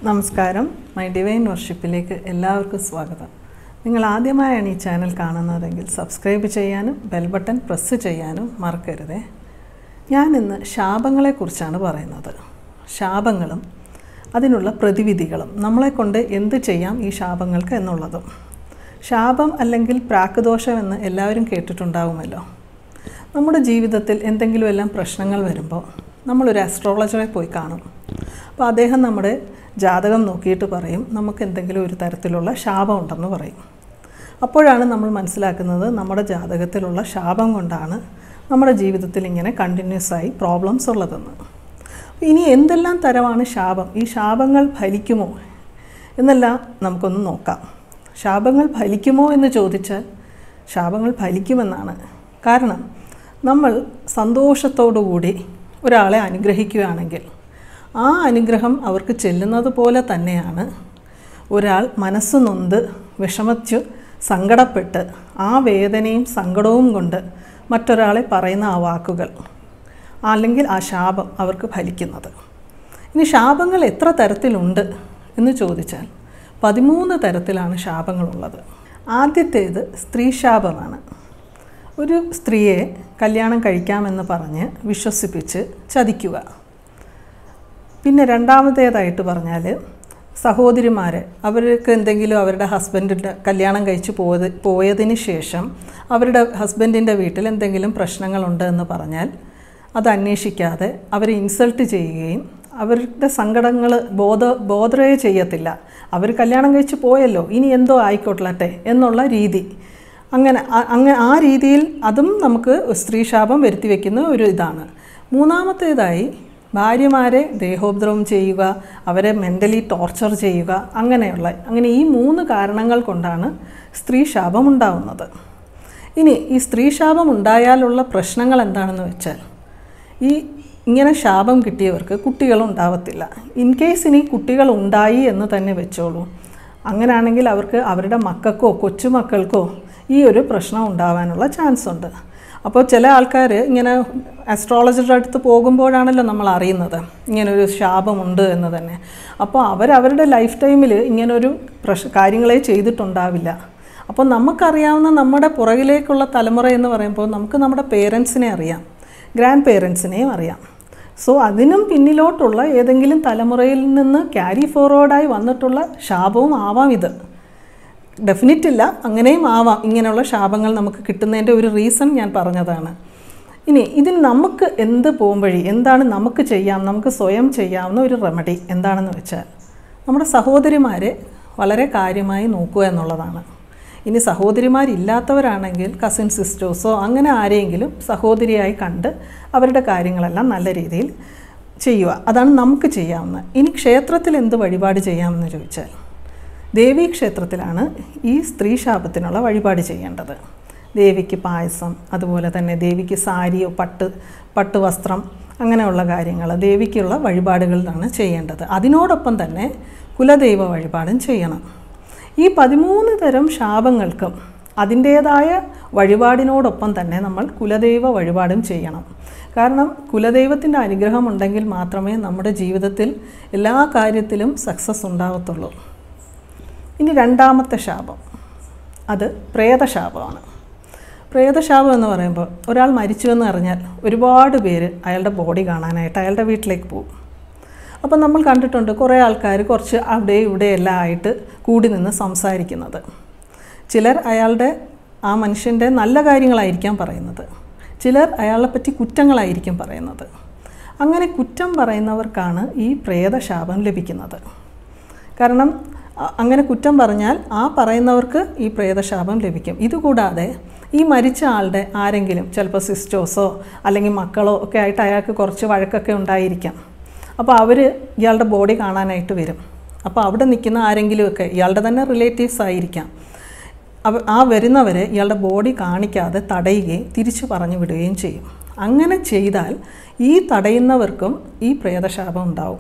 നമസ്കാരം my divine വർഷിപ്പിലേക്ക് എല്ലാവർക്കും സ്വാഗതം നിങ്ങൾ ആദ്യമായാണ് ഈ ചാനൽ കാണുന്നതെങ്കിൽ സബ്സ്ക്രൈബ് ചെയ്യാനും ബെൽ ബട്ടൺ പ്രസ് ചെയ്യാനും മറക്കരുതേ ഞാൻ ഇന്ന് ശാപങ്ങളെക്കുറിച്ചാണ് പറയുന്നത് ശാപങ്ങളും അതിനുള്ള പ്രതിവിധികളും നമ്മളെ കൊണ്ട് എന്ത് ചെയ്യാം ഈ ശാപങ്ങൾക്ക് എന്നുള്ളതും ശാപം അല്ലെങ്കിൽ പ്രാക്കുദോഷം എന്ന് എല്ലാവരും കേട്ടിട്ടുണ്ടാവുമല്ലോ നമ്മുടെ ജീവിതത്തിൽ എന്തെങ്കിലും എല്ലാം പ്രശ്നങ്ങൾ വരുമ്പോൾ നമ്മളൊരു ആസ്ട്രോളജറെ പോയി കാണും അപ്പോൾ അദ്ദേഹം നമ്മുടെ ജാതകം നോക്കിയിട്ട് പറയും നമുക്ക് എന്തെങ്കിലും ഒരു തരത്തിലുള്ള ശാപം ഉണ്ടെന്ന് പറയും അപ്പോഴാണ് നമ്മൾ മനസ്സിലാക്കുന്നത് നമ്മുടെ ജാതകത്തിലുള്ള ശാപം കൊണ്ടാണ് നമ്മുടെ ജീവിതത്തിൽ ഇങ്ങനെ കണ്ടിന്യൂസ് ആയി പ്രോബ്ലംസ് ഉള്ളതെന്ന് ഇനി എന്തെല്ലാം തരമാണ് ശാപം ഈ ശാപങ്ങൾ ഫലിക്കുമോ എന്നെല്ലാം നമുക്കൊന്ന് നോക്കാം ശാപങ്ങൾ ഫലിക്കുമോ എന്ന് ചോദിച്ചാൽ ശാപങ്ങൾ ഫലിക്കുമെന്നാണ് കാരണം നമ്മൾ സന്തോഷത്തോടുകൂടി ഒരാളെ അനുഗ്രഹിക്കുകയാണെങ്കിൽ ആ അനുഗ്രഹം അവർക്ക് ചെല്ലുന്നത് പോലെ തന്നെയാണ് ഒരാൾ മനസ്സ് നൊന്ത് വിഷമിച്ചു സങ്കടപ്പെട്ട് ആ വേദനയും സങ്കടവും കൊണ്ട് മറ്റൊരാളെ പറയുന്ന ആ വാക്കുകൾ അല്ലെങ്കിൽ ആ ശാപം അവർക്ക് ഫലിക്കുന്നത് ഇനി ശാപങ്ങൾ എത്ര തരത്തിലുണ്ട് എന്ന് ചോദിച്ചാൽ പതിമൂന്ന് തരത്തിലാണ് ശാപങ്ങളുള്ളത് ആദ്യത്തേത് സ്ത്രീ ശാപമാണ് ഒരു സ്ത്രീയെ കല്യാണം കഴിക്കാമെന്ന് പറഞ്ഞ് വിശ്വസിപ്പിച്ച് ചതിക്കുക പിന്നെ രണ്ടാമത്തേതായിട്ട് പറഞ്ഞാൽ സഹോദരിമാർ അവർക്ക് എന്തെങ്കിലും അവരുടെ ഹസ്ബൻഡിൻ്റെ കല്യാണം കഴിച്ച് പോയത് പോയതിന് ശേഷം അവരുടെ ഹസ്ബൻഡിൻ്റെ വീട്ടിൽ എന്തെങ്കിലും പ്രശ്നങ്ങളുണ്ട് എന്ന് പറഞ്ഞാൽ അത് അന്വേഷിക്കാതെ അവരെ ഇൻസൾട്ട് ചെയ്യുകയും അവരുടെ സങ്കടങ്ങൾ ബോധ ബോധറേ ചെയ്യത്തില്ല അവർ കല്യാണം കഴിച്ച് പോയല്ലോ ഇനി എന്തോ ആയിക്കോട്ടെ എന്നുള്ള രീതി അങ്ങനെ അങ്ങനെ ആ രീതിയിൽ അതും നമുക്ക് സ്ത്രീശാപം വരുത്തി വയ്ക്കുന്ന ഒരു ഇതാണ് മൂന്നാമത്തേതായി ഭാര്യമാരെ ദേഹോപദ്രവം ചെയ്യുക അവരെ മെൻ്റലി ടോർച്ചർ ചെയ്യുക അങ്ങനെയുള്ള അങ്ങനെ ഈ മൂന്ന് കാരണങ്ങൾ കൊണ്ടാണ് സ്ത്രീ ശാപം ഉണ്ടാവുന്നത് ഇനി ഈ സ്ത്രീ ശാപം ഉണ്ടായാലുള്ള പ്രശ്നങ്ങൾ എന്താണെന്ന് വെച്ചാൽ ഈ ഇങ്ങനെ ശാപം കിട്ടിയവർക്ക് കുട്ടികൾ ഉണ്ടാവത്തില്ല ഇൻ കേസ് ഇനി കുട്ടികൾ ഉണ്ടായി എന്ന് തന്നെ വെച്ചോളൂ അങ്ങനെയാണെങ്കിൽ അവർക്ക് അവരുടെ മക്കൾക്കോ കൊച്ചുമക്കൾക്കോ ഈ ഒരു പ്രശ്നം ഉണ്ടാവാനുള്ള ചാൻസ് ഉണ്ട് അപ്പോൾ ചില ആൾക്കാർ ഇങ്ങനെ ആസ്ട്രോളജറുടെ അടുത്ത് പോകുമ്പോഴാണല്ലോ നമ്മൾ അറിയുന്നത് ഇങ്ങനൊരു ശാപമുണ്ട് എന്ന് തന്നെ അപ്പോൾ അവരവരുടെ ലൈഫ് ടൈമിൽ ഇങ്ങനൊരു പ്രശ് കാര്യങ്ങളെ ചെയ്തിട്ടുണ്ടാവില്ല അപ്പോൾ നമുക്കറിയാവുന്ന നമ്മുടെ പുറകിലേക്കുള്ള തലമുറ എന്ന് പറയുമ്പോൾ നമുക്ക് നമ്മുടെ പേരൻസിനെ അറിയാം ഗ്രാൻഡ് പേരൻസിനെയും അറിയാം സോ അതിനും പിന്നിലോട്ടുള്ള ഏതെങ്കിലും തലമുറയിൽ നിന്ന് ക്യാരി ഫോർവേഡായി വന്നിട്ടുള്ള ശാപവും ആവാം ഇത് ഡെഫിനറ്റ് ഇല്ല അങ്ങനെയും ആവാം ഇങ്ങനെയുള്ള ശാപങ്ങൾ നമുക്ക് കിട്ടുന്നതിൻ്റെ ഒരു റീസൺ ഞാൻ പറഞ്ഞതാണ് ഇനി ഇതിൽ നമുക്ക് എന്ത് പോകുമ്പഴി എന്താണ് നമുക്ക് ചെയ്യാം നമുക്ക് സ്വയം ചെയ്യാവുന്ന ഒരു റെമഡി എന്താണെന്ന് വെച്ചാൽ നമ്മുടെ സഹോദരിമാരെ വളരെ കാര്യമായി നോക്കുക എന്നുള്ളതാണ് ഇനി സഹോദരിമാരില്ലാത്തവരാണെങ്കിൽ കസിൻ സിസ്റ്റേഴ്സോ അങ്ങനെ ആരെയെങ്കിലും സഹോദരിയായി കണ്ട് അവരുടെ കാര്യങ്ങളെല്ലാം നല്ല രീതിയിൽ ചെയ്യുക അതാണ് നമുക്ക് ചെയ്യാവുന്നത് ഇനി ക്ഷേത്രത്തിൽ എന്ത് വഴിപാട് ചെയ്യാമെന്ന് ചോദിച്ചാൽ ദേവീക്ഷേത്രത്തിലാണ് ഈ സ്ത്രീ ശാപത്തിനുള്ള വഴിപാട് ചെയ്യേണ്ടത് ദേവിക്ക് പായസം അതുപോലെ തന്നെ ദേവിക്ക് സാരിയോ പട്ട് പട്ട് വസ്ത്രം അങ്ങനെയുള്ള കാര്യങ്ങൾ ദേവിക്കുള്ള വഴിപാടുകളിലാണ് ചെയ്യേണ്ടത് അതിനോടൊപ്പം തന്നെ കുലദൈവ വഴിപാടും ചെയ്യണം ഈ പതിമൂന്ന് തരം ശാപങ്ങൾക്കും അതിൻ്റേതായ വഴിപാടിനോടൊപ്പം തന്നെ നമ്മൾ കുലദൈവ വഴിപാടും ചെയ്യണം കാരണം കുലദൈവത്തിൻ്റെ അനുഗ്രഹം ഉണ്ടെങ്കിൽ മാത്രമേ നമ്മുടെ ജീവിതത്തിൽ എല്ലാ കാര്യത്തിലും സക്സസ് ഉണ്ടാവത്തുള്ളൂ ഇനി രണ്ടാമത്തെ ശാപം അത് പ്രേതശാപമാണ് പ്രേതശാപം എന്ന് പറയുമ്പോൾ ഒരാൾ മരിച്ചു എന്ന് അറിഞ്ഞാൽ ഒരുപാട് പേര് അയാളുടെ ബോഡി കാണാനായിട്ട് അയാളുടെ വീട്ടിലേക്ക് പോകും അപ്പം നമ്മൾ കണ്ടിട്ടുണ്ട് കുറേ ആൾക്കാർ കുറച്ച് അവിടെ ഇവിടെ എല്ലാം ആയിട്ട് കൂടി നിന്ന് സംസാരിക്കുന്നത് ചിലർ അയാളുടെ ആ മനുഷ്യൻ്റെ നല്ല കാര്യങ്ങളായിരിക്കാം പറയുന്നത് ചിലർ അയാളെ പറ്റി കുറ്റങ്ങളായിരിക്കും പറയുന്നത് അങ്ങനെ കുറ്റം പറയുന്നവർക്കാണ് ഈ പ്രേതശാപം ലഭിക്കുന്നത് കാരണം അങ്ങനെ കുറ്റം പറഞ്ഞാൽ ആ പറയുന്നവർക്ക് ഈ പ്രേതശാപം ലഭിക്കും ഇതുകൂടാതെ ഈ മരിച്ച ആളുടെ ആരെങ്കിലും ചിലപ്പോൾ സിസ്റ്റേഴ്സോ അല്ലെങ്കിൽ മക്കളോ ഒക്കെ ആയിട്ട് അയാൾക്ക് കുറച്ച് വഴക്കൊക്കെ ഉണ്ടായിരിക്കാം അപ്പോൾ അവർ ഇയാളുടെ ബോഡി കാണാനായിട്ട് വരും അപ്പോൾ അവിടെ നിൽക്കുന്ന ആരെങ്കിലുമൊക്കെ ഇയാളുടെ തന്നെ റിലേറ്റീവ്സ് ആയിരിക്കാം അവ ആ വരുന്നവരെ ഇയാളുടെ ബോഡി കാണിക്കാതെ തടയുകയും തിരിച്ചു പറഞ്ഞു വിടുകയും ചെയ്യും അങ്ങനെ ചെയ്താൽ ഈ തടയുന്നവർക്കും ഈ പ്രേതശാപം ഉണ്ടാവും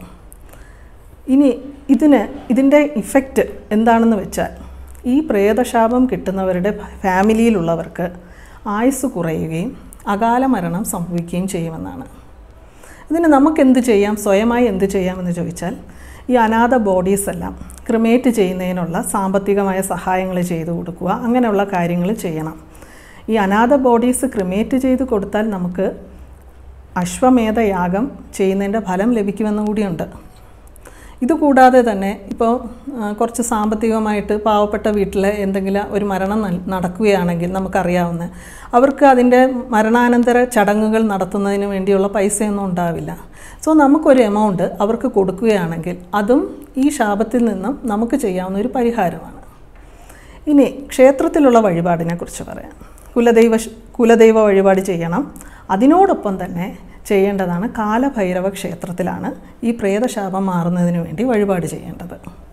ഇനി ഇതിന് ഇതിൻ്റെ ഇഫക്റ്റ് എന്താണെന്ന് വെച്ചാൽ ഈ പ്രേതശാപം കിട്ടുന്നവരുടെ ഫാമിലിയിലുള്ളവർക്ക് ആയുസ് കുറയുകയും അകാല മരണം സംഭവിക്കുകയും ചെയ്യുമെന്നാണ് ഇതിന് നമുക്ക് എന്ത് ചെയ്യാം സ്വയമായി എന്ത് ചെയ്യാമെന്ന് ചോദിച്ചാൽ ഈ അനാഥ ബോഡീസ് എല്ലാം ക്രിമേറ്റ് ചെയ്യുന്നതിനുള്ള സാമ്പത്തികമായ സഹായങ്ങൾ ചെയ്തു കൊടുക്കുക അങ്ങനെയുള്ള കാര്യങ്ങൾ ചെയ്യണം ഈ അനാഥ ബോഡീസ് ക്രിമേറ്റ് ചെയ്ത് കൊടുത്താൽ നമുക്ക് അശ്വമേധ യാഗം ചെയ്യുന്നതിൻ്റെ ഫലം ലഭിക്കുമെന്നും കൂടിയുണ്ട് ഇതുകൂടാതെ തന്നെ ഇപ്പോൾ ആ, കുറച്ച് സാമ്പത്തികമായിട്ട് പാവപ്പെട്ട വീട്ടിൽ എന്തെങ്കിലും ഒരു മരണം നൽ- നടക്കുകയാണെങ്കിൽ നമുക്കറിയാവുന്ന അവർക്ക് അതിൻ്റെ മരണാനന്തര ചടങ്ങുകൾ നടത്തുന്നതിന് വേണ്ടിയുള്ള പൈസയൊന്നും ഉണ്ടാവില്ല സോ നമുക്കൊരു എമൗണ്ട് അവർക്ക് കൊടുക്കുകയാണെങ്കിൽ അതും ഈ ശാപത്തിൽ നിന്നും നമുക്ക് ചെയ്യാവുന്ന ഒരു പരിഹാരമാണ് ഇനി ക്ഷേത്രത്തിലുള്ള വഴിപാടിനെ കുറിച്ച് പറയാം കുലദൈവ ശ്- കുലദൈവ വഴിപാട് ചെയ്യണം അതിനോടൊപ്പം തന്നെ ചെയ്യേണ്ടതാണ് കാലഭൈരവ ക്ഷേത്രത്തിലാണ് ഈ പ്രേതശാപം മാറുന്നതിന് വേണ്ടി വഴിപാട് ചെയ്യേണ്ടത്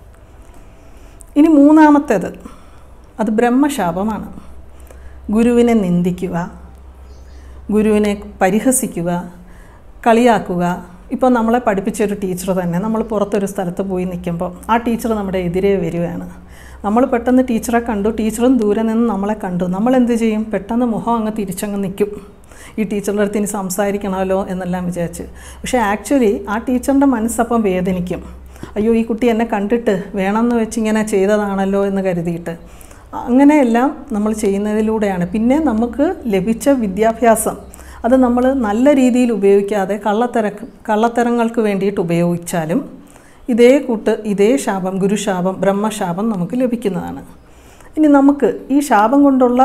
ഇനി മൂന്നാമത്തേത് അത് ബ്രഹ്മശാപമാണ് ഗുരുവിനെ നിന്ദിക്കുക ഗുരുവിനെ പരിഹസിക്കുക കളിയാക്കുക ഇപ്പോൾ നമ്മളെ പഠിപ്പിച്ചൊരു ടീച്ചർ തന്നെ നമ്മൾ പുറത്തൊരു സ്ഥലത്ത് പോയി നിൽക്കുമ്പോൾ ആ ടീച്ചർ നമ്മുടെ എതിരെ വരികയാണ് നമ്മൾ പെട്ടെന്ന് ടീച്ചറെ കണ്ടു ടീച്ചറും ദൂരെ നിന്ന് നമ്മളെ കണ്ടു നമ്മൾ എന്ത് ചെയ്യും പെട്ടെന്ന് മുഖം അങ്ങ് തിരിച്ചങ്ങ് നിൽക്കും ഈ ടീച്ചറുടെ അടുത്ത് ഇനി സംസാരിക്കണമല്ലോ എന്നെല്ലാം വിചാരിച്ച് പക്ഷേ ആക്ച്വലി ആ ടീച്ചറിൻ്റെ മനസ്സപ്പം വേദനിക്കും അയ്യോ ഈ കുട്ടി എന്നെ കണ്ടിട്ട് വേണമെന്ന് വെച്ച് ഇങ്ങനെ ചെയ്തതാണല്ലോ എന്ന് കരുതിയിട്ട് അങ്ങനെയെല്ലാം നമ്മൾ ചെയ്യുന്നതിലൂടെയാണ് പിന്നെ നമുക്ക് ലഭിച്ച വിദ്യാഭ്യാസം അത് നമ്മൾ നല്ല രീതിയിൽ ഉപയോഗിക്കാതെ കള്ളത്തരക്ക് കള്ളത്തരങ്ങൾക്ക് വേണ്ടിയിട്ട് ഉപയോഗിച്ചാലും ഇതേ കൂട്ട് ഇതേ ശാപം ഗുരുശാപം ബ്രഹ്മശാപം നമുക്ക് ലഭിക്കുന്നതാണ് ഇനി നമുക്ക് ഈ ശാപം കൊണ്ടുള്ള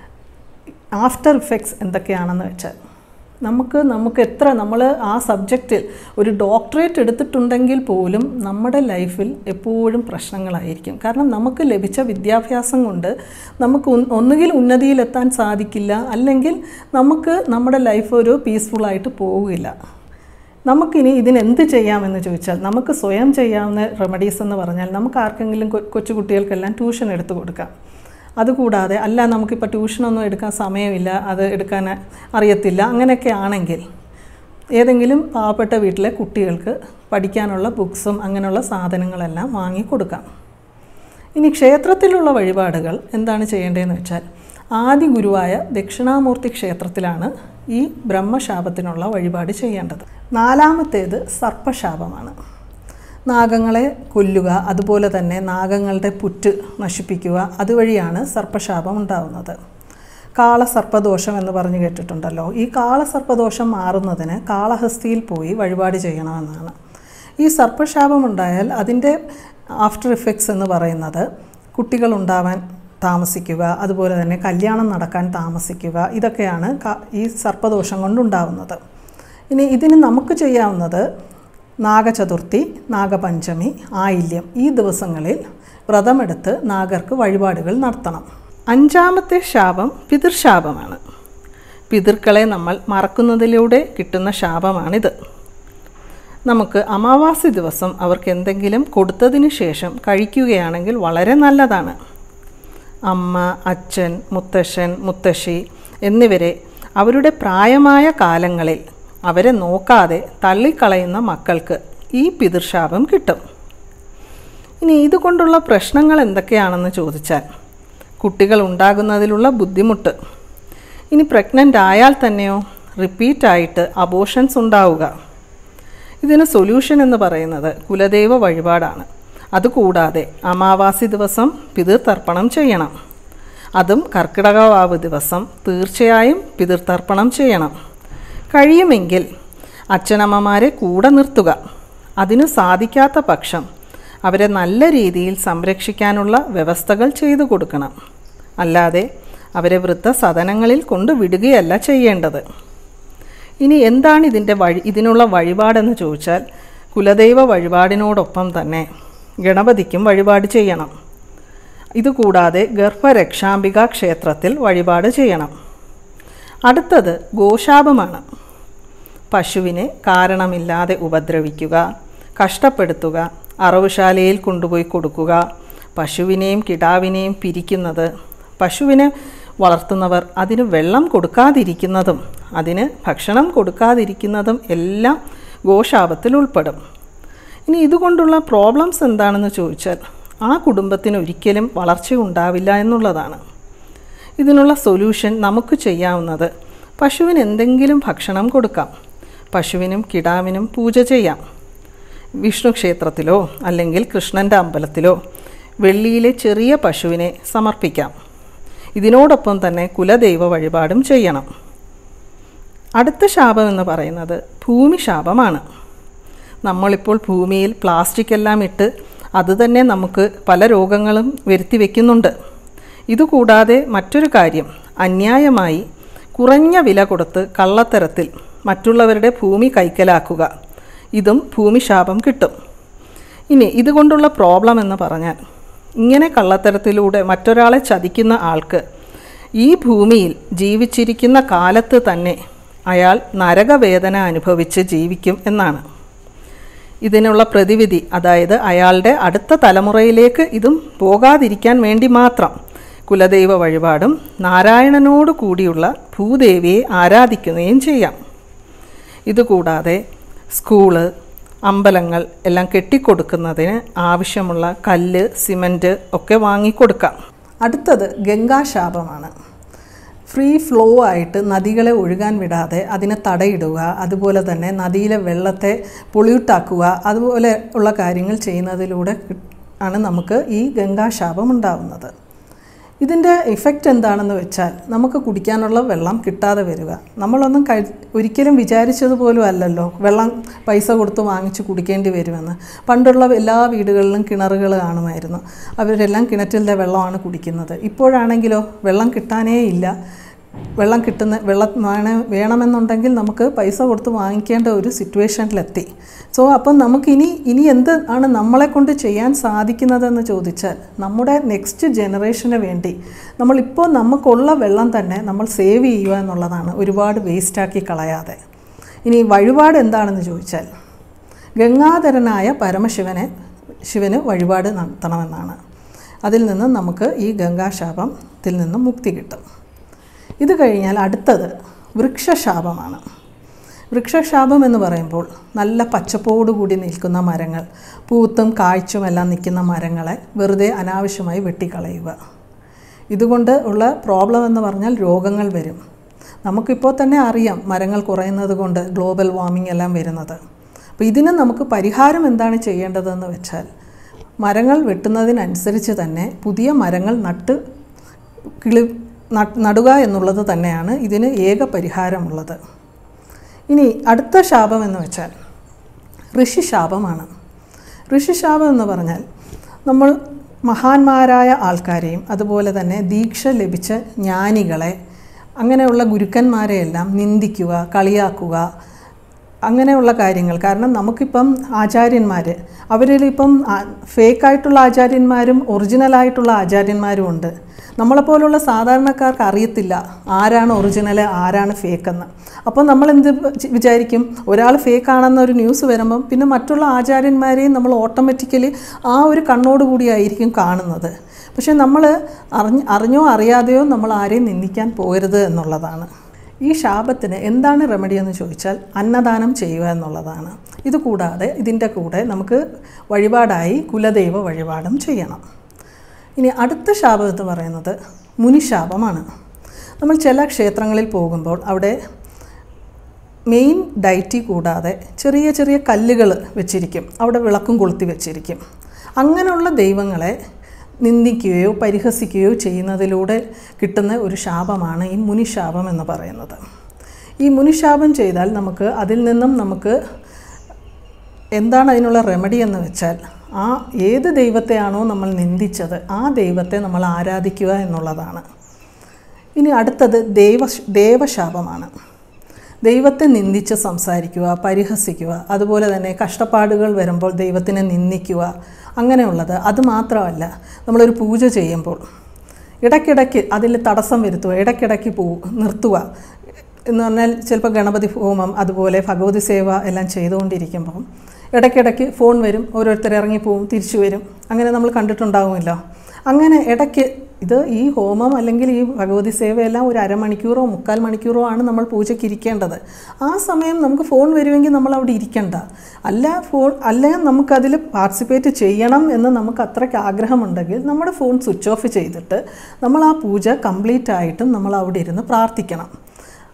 ആഫ്റ്റർ ഇഫക്ട്സ് എന്തൊക്കെയാണെന്ന് വെച്ചാൽ നമുക്ക് നമുക്ക് എത്ര നമ്മൾ ആ സബ്ജക്റ്റിൽ ഒരു ഡോക്ടറേറ്റ് എടുത്തിട്ടുണ്ടെങ്കിൽ പോലും നമ്മുടെ ലൈഫിൽ എപ്പോഴും പ്രശ്നങ്ങളായിരിക്കും കാരണം നമുക്ക് ലഭിച്ച വിദ്യാഭ്യാസം കൊണ്ട് നമുക്ക് ഉൻ- ഒന്നുകിൽ ഉന്നതിയിലെത്താൻ സാധിക്കില്ല അല്ലെങ്കിൽ നമുക്ക് നമ്മുടെ ലൈഫ് ഒരു പീസ്ഫുള്ളായിട്ട് പോവുകയില്ല നമുക്കിനി ഇതിനെന്ത് ചെയ്യാമെന്ന് ചോദിച്ചാൽ നമുക്ക് സ്വയം ചെയ്യാവുന്ന റെമഡീസ് എന്ന് പറഞ്ഞാൽ നമുക്ക് ആർക്കെങ്കിലും കൊ- കൊച്ചുകുട്ടികൾക്കെല്ലാം ട്യൂഷൻ എടുത്തു കൊടുക്കാം അതുകൂടാതെ അല്ല നമുക്കിപ്പോൾ ട്യൂഷനൊന്നും എടുക്കാൻ സമയമില്ല അത് എടുക്കാൻ അറിയത്തില്ല അങ്ങനെയൊക്കെ ആണെങ്കിൽ ഏതെങ്കിലും പാവപ്പെട്ട വീട്ടിലെ കുട്ടികൾക്ക് പഠിക്കാനുള്ള ബുക്സും അങ്ങനെയുള്ള സാധനങ്ങളെല്ലാം വാങ്ങി കൊടുക്കാം ഇനി ക്ഷേത്രത്തിലുള്ള വഴിപാടുകൾ എന്താണ് ചെയ്യേണ്ടതെന്ന് വെച്ചാൽ ആദി ഗുരുവായ ദക്ഷിണാമൂർത്തി ക്ഷേത്രത്തിലാണ് ഈ ബ്രഹ്മശാപത്തിനുള്ള വഴിപാട് ചെയ്യേണ്ടത് നാലാമത്തേത് സർപ്പശാപമാണ് നാഗങ്ങളെ കൊല്ലുക അതുപോലെ തന്നെ നാഗങ്ങളുടെ പുറ്റ് നശിപ്പിക്കുക അതുവഴിയാണ് സർപ്പശാപം ഉണ്ടാവുന്നത് കാളസർപ്പദോഷം എന്ന് പറഞ്ഞു കേട്ടിട്ടുണ്ടല്ലോ ഈ കാളസർപ്പദോഷം മാറുന്നതിന് കാളഹസ്തിയിൽ പോയി വഴിപാട് ചെയ്യണമെന്നാണ് ഈ സർപ്പശാപം ഉണ്ടായാൽ അതിൻ്റെ ആഫ്റ്റർ ഇഫക്ട്സ് എന്ന് പറയുന്നത് കുട്ടികളുണ്ടാവാൻ താമസിക്കുക അതുപോലെ തന്നെ കല്യാണം നടക്കാൻ താമസിക്കുക ഇതൊക്കെയാണ് ക- ഈ സർപ്പദോഷം കൊണ്ടുണ്ടാവുന്നത് ഇനി ഇതിന് നമുക്ക് ചെയ്യാവുന്നത് നാഗചതുർത്ഥി നാഗപഞ്ചമി ആയില്യം ഈ ദിവസങ്ങളിൽ വ്രതമെടുത്ത് നാഗർക്ക് വഴിപാടുകൾ നടത്തണം അഞ്ചാമത്തെ ശാപം പിതൃശാപമാണ് പിതൃക്കളെ നമ്മൾ മറക്കുന്നതിലൂടെ കിട്ടുന്ന ശാപമാണിത് നമുക്ക് അമാവാസി ദിവസം അവർക്ക് എന്തെങ്കിലും കൊടുത്തതിന് ശേഷം കഴിക്കുകയാണെങ്കിൽ വളരെ നല്ലതാണ് അമ്മ അച്ഛൻ മുത്തശ്ശൻ മുത്തശ്ശി എന്നിവരെ അവരുടെ പ്രായമായ കാലങ്ങളിൽ അവരെ നോക്കാതെ തള്ളിക്കളയുന്ന മക്കൾക്ക് ഈ പിതൃശാപം കിട്ടും ഇനി ഇതുകൊണ്ടുള്ള പ്രശ്നങ്ങൾ എന്തൊക്കെയാണെന്ന് ചോദിച്ചാൽ കുട്ടികൾ ഉണ്ടാകുന്നതിലുള്ള ബുദ്ധിമുട്ട് ഇനി പ്രഗ്നൻ്റ് ആയാൽ തന്നെയോ റിപ്പീറ്റായിട്ട് അബോഷൻസ് ഉണ്ടാവുക ഇതിന് സൊല്യൂഷൻ എന്ന് പറയുന്നത് കുലദൈവ വഴിപാടാണ് അതുകൂടാതെ അമാവാസി ദിവസം പിതൃതർപ്പണം ചെയ്യണം അതും കർക്കിടകവാവ് ദിവസം തീർച്ചയായും പിതൃതർപ്പണം ചെയ്യണം കഴിയുമെങ്കിൽ അച്ഛനമ്മമാരെ കൂടെ നിർത്തുക അതിനു സാധിക്കാത്ത പക്ഷം അവരെ നല്ല രീതിയിൽ സംരക്ഷിക്കാനുള്ള വ്യവസ്ഥകൾ ചെയ്തു കൊടുക്കണം അല്ലാതെ അവരെ വൃദ്ധസദനങ്ങളിൽ കൊണ്ടുവിടുകയല്ല ചെയ്യേണ്ടത് ഇനി എന്താണ് ഇതിൻ്റെ വഴി ഇതിനുള്ള വഴിപാടെന്ന് ചോദിച്ചാൽ കുലദൈവ വഴിപാടിനോടൊപ്പം തന്നെ ഗണപതിക്കും വഴിപാട് ചെയ്യണം ഇതുകൂടാതെ ഗർഭരക്ഷാംബിക ക്ഷേത്രത്തിൽ വഴിപാട് ചെയ്യണം അടുത്തത് ഗോശാപമാണ് പശുവിനെ കാരണമില്ലാതെ ഉപദ്രവിക്കുക കഷ്ടപ്പെടുത്തുക അറവുശാലയിൽ കൊണ്ടുപോയി കൊടുക്കുക പശുവിനെയും കിടാവിനെയും പിരിക്കുന്നത് പശുവിനെ വളർത്തുന്നവർ അതിന് വെള്ളം കൊടുക്കാതിരിക്കുന്നതും അതിന് ഭക്ഷണം കൊടുക്കാതിരിക്കുന്നതും എല്ലാം ഗോശാപത്തിൽ ഉൾപ്പെടും ഇനി ഇതുകൊണ്ടുള്ള പ്രോബ്ലംസ് എന്താണെന്ന് ചോദിച്ചാൽ ആ കുടുംബത്തിന് ഒരിക്കലും വളർച്ച ഉണ്ടാവില്ല എന്നുള്ളതാണ് ഇതിനുള്ള സൊല്യൂഷൻ നമുക്ക് ചെയ്യാവുന്നത് പശുവിന് എന്തെങ്കിലും ഭക്ഷണം കൊടുക്കാം പശുവിനും കിടാവിനും പൂജ ചെയ്യാം വിഷ്ണു ക്ഷേത്രത്തിലോ അല്ലെങ്കിൽ കൃഷ്ണൻ്റെ അമ്പലത്തിലോ വെള്ളിയിലെ ചെറിയ പശുവിനെ സമർപ്പിക്കാം ഇതിനോടൊപ്പം തന്നെ കുലദൈവ വഴിപാടും ചെയ്യണം അടുത്ത ശാപം എന്ന് പറയുന്നത് ഭൂമി ശാപമാണ് നമ്മളിപ്പോൾ ഭൂമിയിൽ പ്ലാസ്റ്റിക് എല്ലാം ഇട്ട് അത് തന്നെ നമുക്ക് പല രോഗങ്ങളും വരുത്തി വയ്ക്കുന്നുണ്ട് ഇതുകൂടാതെ മറ്റൊരു കാര്യം അന്യായമായി കുറഞ്ഞ വില കൊടുത്ത് കള്ളത്തരത്തിൽ മറ്റുള്ളവരുടെ ഭൂമി കൈക്കലാക്കുക ഇതും ഭൂമിശാപം കിട്ടും ഇനി ഇതുകൊണ്ടുള്ള പ്രോബ്ലം എന്ന് പറഞ്ഞാൽ ഇങ്ങനെ കള്ളത്തരത്തിലൂടെ മറ്റൊരാളെ ചതിക്കുന്ന ആൾക്ക് ഈ ഭൂമിയിൽ ജീവിച്ചിരിക്കുന്ന കാലത്ത് തന്നെ അയാൾ നരകവേദന അനുഭവിച്ച് ജീവിക്കും എന്നാണ് ഇതിനുള്ള പ്രതിവിധി അതായത് അയാളുടെ അടുത്ത തലമുറയിലേക്ക് ഇതും പോകാതിരിക്കാൻ വേണ്ടി മാത്രം കുലദൈവ വഴിപാടും നാരായണനോട് കൂടിയുള്ള ഭൂദേവിയെ ആരാധിക്കുകയും ചെയ്യാം ഇതുകൂടാതെ സ്കൂള് അമ്പലങ്ങൾ എല്ലാം കെട്ടിക്കൊടുക്കുന്നതിന് ആവശ്യമുള്ള കല്ല് സിമൻറ്റ് ഒക്കെ വാങ്ങിക്കൊടുക്കാം അടുത്തത് ഗംഗാശാപമാണ് ഫ്രീ ഫ്ലോ ആയിട്ട് നദികളെ ഒഴുകാൻ വിടാതെ അതിനെ തടയിടുക അതുപോലെ തന്നെ നദിയിലെ വെള്ളത്തെ പൊള്യൂട്ടാക്കുക അതുപോലെ ഉള്ള കാര്യങ്ങൾ ചെയ്യുന്നതിലൂടെ ആണ് നമുക്ക് ഈ ഗംഗാശാപം ഉണ്ടാവുന്നത് ഇതിൻ്റെ ഇഫക്റ്റ് എന്താണെന്ന് വെച്ചാൽ നമുക്ക് കുടിക്കാനുള്ള വെള്ളം കിട്ടാതെ വരിക നമ്മളൊന്നും കഴി ഒരിക്കലും വിചാരിച്ചതുപോലും അല്ലല്ലോ വെള്ളം പൈസ കൊടുത്ത് വാങ്ങിച്ച് കുടിക്കേണ്ടി വരുമെന്ന് പണ്ടുള്ള എല്ലാ വീടുകളിലും കിണറുകൾ കാണുമായിരുന്നു അവരെല്ലാം കിണറ്റിലെ വെള്ളമാണ് കുടിക്കുന്നത് ഇപ്പോഴാണെങ്കിലോ വെള്ളം കിട്ടാനേ ഇല്ല വെള്ളം കിട്ടുന്ന വെള്ളം വേണ വേണമെന്നുണ്ടെങ്കിൽ നമുക്ക് പൈസ കൊടുത്ത് വാങ്ങിക്കേണ്ട ഒരു സിറ്റുവേഷനിലെത്തി സോ അപ്പം നമുക്കിനി ഇനി എന്ത് ആണ് നമ്മളെ കൊണ്ട് ചെയ്യാൻ സാധിക്കുന്നതെന്ന് ചോദിച്ചാൽ നമ്മുടെ നെക്സ്റ്റ് ജനറേഷന് വേണ്ടി നമ്മളിപ്പോൾ നമുക്കുള്ള വെള്ളം തന്നെ നമ്മൾ സേവ് ചെയ്യുക എന്നുള്ളതാണ് ഒരുപാട് വേസ്റ്റാക്കി കളയാതെ ഇനി വഴിപാട് എന്താണെന്ന് ചോദിച്ചാൽ ഗംഗാധരനായ പരമശിവനെ ശിവന് വഴിപാട് നടത്തണമെന്നാണ് അതിൽ നിന്ന് നമുക്ക് ഈ ഗംഗാശാപത്തിൽ നിന്നും മുക്തി കിട്ടും ഇത് കഴിഞ്ഞാൽ അടുത്തത് വൃക്ഷശാപമാണ് വൃക്ഷശാപം എന്ന് പറയുമ്പോൾ നല്ല പച്ചപ്പോടുകൂടി നിൽക്കുന്ന മരങ്ങൾ പൂത്തും കായ്ച്ചും എല്ലാം നിൽക്കുന്ന മരങ്ങളെ വെറുതെ അനാവശ്യമായി വെട്ടിക്കളയുക ഇതുകൊണ്ട് ഉള്ള പ്രോബ്ലം എന്ന് പറഞ്ഞാൽ രോഗങ്ങൾ വരും നമുക്കിപ്പോൾ തന്നെ അറിയാം മരങ്ങൾ കുറയുന്നത് കൊണ്ട് ഗ്ലോബൽ വാർമിംഗ് എല്ലാം വരുന്നത് അപ്പോൾ ഇതിന് നമുക്ക് പരിഹാരം എന്താണ് ചെയ്യേണ്ടതെന്ന് വെച്ചാൽ മരങ്ങൾ വെട്ടുന്നതിനനുസരിച്ച് തന്നെ പുതിയ മരങ്ങൾ നട്ട് കിളി നടുക എന്നുള്ളത് തന്നെയാണ് ഇതിന് ഏക പരിഹാരമുള്ളത് ഇനി അടുത്ത ശാപം എന്ന് വെച്ചാൽ ഋഷിശാപമാണ് ഋഷിശാപം എന്ന് പറഞ്ഞാൽ നമ്മൾ മഹാന്മാരായ ആൾക്കാരെയും അതുപോലെ തന്നെ ദീക്ഷ ലഭിച്ച ജ്ഞാനികളെ അങ്ങനെയുള്ള ഗുരുക്കന്മാരെയെല്ലാം നിന്ദിക്കുക കളിയാക്കുക അങ്ങനെയുള്ള കാര്യങ്ങൾ കാരണം നമുക്കിപ്പം ആചാര്യന്മാർ അവരിലിപ്പം ഫേക്കായിട്ടുള്ള ആചാര്യന്മാരും ഒറിജിനലായിട്ടുള്ള ആചാര്യന്മാരും ഉണ്ട് നമ്മളെപ്പോലുള്ള സാധാരണക്കാർക്ക് അറിയത്തില്ല ആരാണ് ഒറിജിനൽ ആരാണ് ഫേക്കെന്ന് അപ്പോൾ നമ്മൾ എന്ത് വിചാരിക്കും ഒരാൾ ഫേക്കാണെന്ന ഒരു ന്യൂസ് വരുമ്പം പിന്നെ മറ്റുള്ള ആചാര്യന്മാരെയും നമ്മൾ ഓട്ടോമാറ്റിക്കലി ആ ഒരു കണ്ണോടുകൂടിയായിരിക്കും കാണുന്നത് പക്ഷേ നമ്മൾ അറിഞ്ഞ് അറിഞ്ഞോ അറിയാതെയോ നമ്മൾ ആരെയും നിന്ദിക്കാൻ പോകരുത് എന്നുള്ളതാണ് ഈ ശാപത്തിന് എന്താണ് റെമഡി എന്ന് ചോദിച്ചാൽ അന്നദാനം ചെയ്യുക എന്നുള്ളതാണ് ഇത് കൂടാതെ ഇതിൻ്റെ കൂടെ നമുക്ക് വഴിപാടായി കുലദൈവ വഴിപാടും ചെയ്യണം ഇനി അടുത്ത ശാപം എന്ന് പറയുന്നത് മുനിശാപമാണ് നമ്മൾ ചില ക്ഷേത്രങ്ങളിൽ പോകുമ്പോൾ അവിടെ മെയിൻ ഡയറ്റി കൂടാതെ ചെറിയ ചെറിയ കല്ലുകൾ വെച്ചിരിക്കും അവിടെ വിളക്കും കൊളുത്തി വെച്ചിരിക്കും അങ്ങനെയുള്ള ദൈവങ്ങളെ നിന്ദിക്കുകയോ പരിഹസിക്കുകയോ ചെയ്യുന്നതിലൂടെ കിട്ടുന്ന ഒരു ശാപമാണ് ഈ മുനിശാപം എന്ന് പറയുന്നത് ഈ മുനിശാപം ചെയ്താൽ നമുക്ക് അതിൽ നിന്നും നമുക്ക് എന്താണ് അതിനുള്ള റെമഡി എന്ന് വെച്ചാൽ ആ ഏത് ദൈവത്തെയാണോ നമ്മൾ നിന്ദിച്ചത് ആ ദൈവത്തെ നമ്മൾ ആരാധിക്കുക എന്നുള്ളതാണ് ഇനി അടുത്തത് ദൈവ ദേവശാപമാണ് ദൈവത്തെ നിന്ദിച്ച് സംസാരിക്കുക പരിഹസിക്കുക അതുപോലെ തന്നെ കഷ്ടപ്പാടുകൾ വരുമ്പോൾ ദൈവത്തിനെ നിന്ദിക്കുക അങ്ങനെയുള്ളത് അത് മാത്രമല്ല നമ്മളൊരു പൂജ ചെയ്യുമ്പോൾ ഇടയ്ക്കിടയ്ക്ക് അതിൽ തടസ്സം വരുത്തുക ഇടയ്ക്കിടയ്ക്ക് പോ നിർത്തുക എന്ന് പറഞ്ഞാൽ ചിലപ്പോൾ ഗണപതി ഹോമം അതുപോലെ ഭഗവതി സേവ എല്ലാം ചെയ്തുകൊണ്ടിരിക്കുമ്പം ഇടയ്ക്കിടയ്ക്ക് ഫോൺ വരും ഓരോരുത്തർ ഇറങ്ങിപ്പോവും തിരിച്ചു വരും അങ്ങനെ നമ്മൾ കണ്ടിട്ടുണ്ടാവുമല്ലോ അങ്ങനെ ഇടയ്ക്ക് ഇത് ഈ ഹോമം അല്ലെങ്കിൽ ഈ ഭഗവതി സേവയെല്ലാം ഒരു അരമണിക്കൂറോ മുക്കാൽ മണിക്കൂറോ ആണ് നമ്മൾ പൂജയ്ക്ക് ഇരിക്കേണ്ടത് ആ സമയം നമുക്ക് ഫോൺ വരുമെങ്കിൽ നമ്മൾ അവിടെ ഇരിക്കണ്ട അല്ല ഫോൺ അല്ലെങ്കിൽ നമുക്കതിൽ പാർട്ടിസിപ്പേറ്റ് ചെയ്യണം എന്ന് നമുക്ക് അത്രയ്ക്ക് ആഗ്രഹമുണ്ടെങ്കിൽ നമ്മുടെ ഫോൺ സ്വിച്ച് ഓഫ് ചെയ്തിട്ട് നമ്മൾ ആ പൂജ കംപ്ലീറ്റ് ആയിട്ടും നമ്മൾ അവിടെ ഇരുന്ന് പ്രാർത്ഥിക്കണം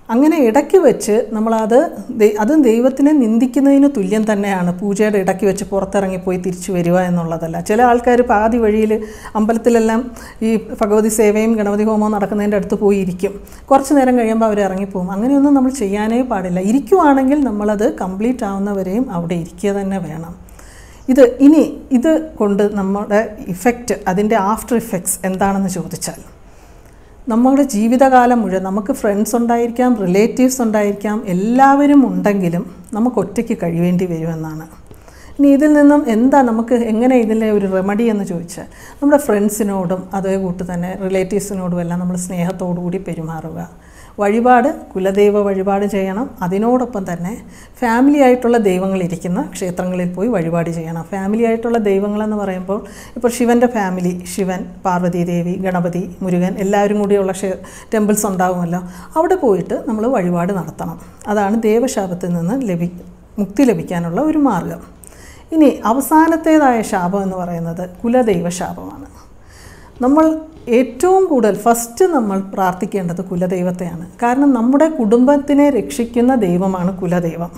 അങ്ങനെ ഇടയ്ക്ക് വെച്ച് നമ്മളത് ദൈ- അത് ദൈവത്തിനെ നിന്ദിക്കുന്നതിന് തുല്യം തന്നെയാണ് പൂജയുടെ ഇടയ്ക്ക് വെച്ച് പുറത്തിറങ്ങിപ്പോയി തിരിച്ചു വരിക എന്നുള്ളതല്ല ചില ആൾക്കാർ പാതി വഴിയിൽ അമ്പലത്തിലെല്ലാം ഈ ഭഗവതി സേവയും ഗണപതി ഹോമവും നടക്കുന്നതിൻ്റെ അടുത്ത് പോയി ഇരിക്കും കുറച്ച് നേരം കഴിയുമ്പോൾ അവർ ഇറങ്ങിപ്പോകും അങ്ങനെയൊന്നും നമ്മൾ ചെയ്യാനേ പാടില്ല ഇരിക്കുവാണെങ്കിൽ നമ്മളത് കംപ്ലീറ്റ് ആവുന്നവരെയും അവിടെ ഇരിക്കുക തന്നെ വേണം ഇത് ഇനി ഇത് കൊണ്ട് നമ്മുടെ ഇഫക്റ്റ് അതിൻ്റെ ആഫ്റ്റർ ഇഫക്ട്സ് എന്താണെന്ന് ചോദിച്ചാൽ നമ്മുടെ ജീവിതകാലം മുഴുവൻ നമുക്ക് ഫ്രണ്ട്സ് ഉണ്ടായിരിക്കാം റിലേറ്റീവ്സ് ഉണ്ടായിരിക്കാം എല്ലാവരും ഉണ്ടെങ്കിലും നമുക്ക് ഒറ്റയ്ക്ക് കഴിയേണ്ടി വരുമെന്നാണ് ഇനി ഇതിൽ നിന്നും എന്താ നമുക്ക് എങ്ങനെ ഇതിലെ ഒരു റെമഡി എന്ന് ചോദിച്ചാൽ നമ്മുടെ ഫ്രണ്ട്സിനോടും അതേ കൂട്ട് തന്നെ റിലേറ്റീവ്സിനോടും എല്ലാം നമ്മൾ സ്നേഹത്തോടു കൂടി പെരുമാറുക വഴിപാട് കുലദൈവ വഴിപാട് ചെയ്യണം അതിനോടൊപ്പം തന്നെ ഫാമിലി ആയിട്ടുള്ള ദൈവങ്ങൾ ഇരിക്കുന്ന ക്ഷേത്രങ്ങളിൽ പോയി വഴിപാട് ചെയ്യണം ഫാമിലി ആയിട്ടുള്ള ദൈവങ്ങളെന്ന് പറയുമ്പോൾ ഇപ്പോൾ ശിവൻ്റെ ഫാമിലി ശിവൻ പാർവതി ദേവി ഗണപതി മുരുകൻ എല്ലാവരും കൂടിയുള്ള ക്ഷേ ടെമ്പിൾസ് ഉണ്ടാകുമല്ലോ അവിടെ പോയിട്ട് നമ്മൾ വഴിപാട് നടത്തണം അതാണ് ദേവശാപത്തിൽ നിന്ന് ലഭി മുക്തി ലഭിക്കാനുള്ള ഒരു മാർഗം ഇനി അവസാനത്തേതായ ശാപം എന്ന് പറയുന്നത് കുലദൈവ ശാപമാണ് നമ്മൾ ഏറ്റവും കൂടുതൽ ഫസ്റ്റ് നമ്മൾ പ്രാർത്ഥിക്കേണ്ടത് കുലദൈവത്തെയാണ് കാരണം നമ്മുടെ കുടുംബത്തിനെ രക്ഷിക്കുന്ന ദൈവമാണ് കുലദൈവം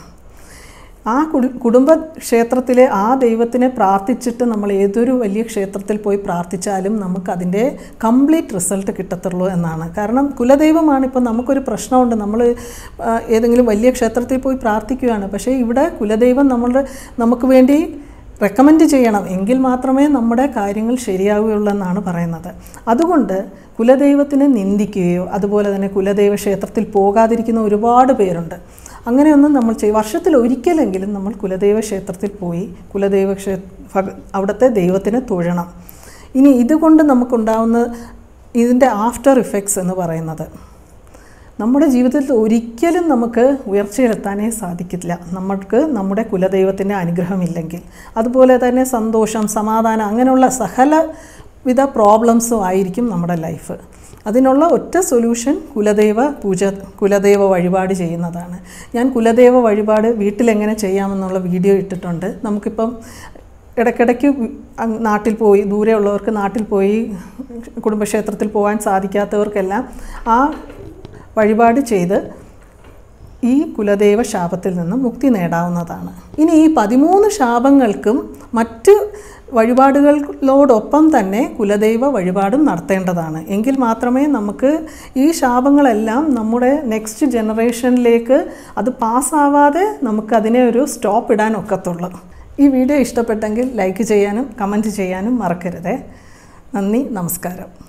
ആ കുടു- കുടുംബ ക്ഷേത്രത്തിലെ ആ ദൈവത്തിനെ പ്രാർത്ഥിച്ചിട്ട് നമ്മൾ ഏതൊരു വലിയ ക്ഷേത്രത്തിൽ പോയി പ്രാർത്ഥിച്ചാലും നമുക്കതിൻ്റെ കംപ്ലീറ്റ് റിസൾട്ട് കിട്ടത്തുള്ളൂ എന്നാണ് കാരണം കുലദൈവമാണ് ഇപ്പോൾ നമുക്കൊരു പ്രശ്നമുണ്ട് നമ്മൾ ആ, ഏതെങ്കിലും വലിയ ക്ഷേത്രത്തിൽ പോയി പ്രാർത്ഥിക്കുകയാണ് പക്ഷേ ഇവിടെ കുലദൈവം നമ്മളുടെ നമുക്ക് വേണ്ടി റെക്കമെൻഡ് ചെയ്യണം എങ്കിൽ മാത്രമേ നമ്മുടെ കാര്യങ്ങൾ ശരിയാവുകയുള്ളൂ എന്നാണ് പറയുന്നത് അതുകൊണ്ട് കുലദൈവത്തിനെ നിന്ദിക്കുകയോ അതുപോലെ തന്നെ കുലദൈവ ക്ഷേത്രത്തിൽ പോകാതിരിക്കുന്ന ഒരുപാട് പേരുണ്ട് അങ്ങനെയൊന്നും നമ്മൾ ചെയ്യും വർഷത്തിൽ ഒരിക്കലെങ്കിലും നമ്മൾ കുലദൈവ ക്ഷേത്രത്തിൽ പോയി കുലദൈവ ക്ഷേ ഭഗ- അവിടുത്തെ ദൈവത്തിനെ തൊഴണം ഇനി ഇതുകൊണ്ട് നമുക്കുണ്ടാവുന്ന ഇതിൻ്റെ ആഫ്റ്റർ ഇഫക്ട്സ് എന്ന് പറയുന്നത് നമ്മുടെ ജീവിതത്തിൽ ഒരിക്കലും നമുക്ക് ഉയർച്ചയിലെത്താനേ സാധിക്കില്ല നമുക്ക് നമ്മുടെ കുലദൈവത്തിൻ്റെ അനുഗ്രഹമില്ലെങ്കിൽ അതുപോലെ തന്നെ സന്തോഷം സമാധാനം അങ്ങനെയുള്ള സകല വിധ പ്രോബ്ലംസും ആയിരിക്കും നമ്മുടെ ലൈഫ് അതിനുള്ള ഒറ്റ സൊല്യൂഷൻ കുലദൈവ പൂജ കുലദൈവ വഴിപാട് ചെയ്യുന്നതാണ് ഞാൻ കുലദൈവ വഴിപാട് വീട്ടിലെങ്ങനെ ചെയ്യാമെന്നുള്ള വീഡിയോ ഇട്ടിട്ടുണ്ട് നമുക്കിപ്പം ഇടയ്ക്കിടയ്ക്ക് അങ് നാട്ടിൽ പോയി ദൂരെയുള്ളവർക്ക് നാട്ടിൽ പോയി കുടുംബക്ഷേത്രത്തിൽ പോകാൻ സാധിക്കാത്തവർക്കെല്ലാം ആ വഴിപാട് ചെയ്ത് ഈ കുലദൈവ ശാപത്തിൽ നിന്നും മുക്തി നേടാവുന്നതാണ് ഇനി ഈ പതിമൂന്ന് ശാപങ്ങൾക്കും മറ്റ് വഴിപാടുകളോടൊപ്പം തന്നെ കുലദൈവ വഴിപാടും നടത്തേണ്ടതാണ് എങ്കിൽ മാത്രമേ നമുക്ക് ഈ ശാപങ്ങളെല്ലാം നമ്മുടെ നെക്സ്റ്റ് ജനറേഷനിലേക്ക് അത് പാസ്സാവാതെ നമുക്കതിനെ ഒരു സ്റ്റോപ്പ് ഇടാൻ ഒക്കത്തുള്ളൂ ഈ വീഡിയോ ഇഷ്ടപ്പെട്ടെങ്കിൽ ലൈക്ക് ചെയ്യാനും കമൻറ്റ് ചെയ്യാനും മറക്കരുതേ നന്ദി നമസ്കാരം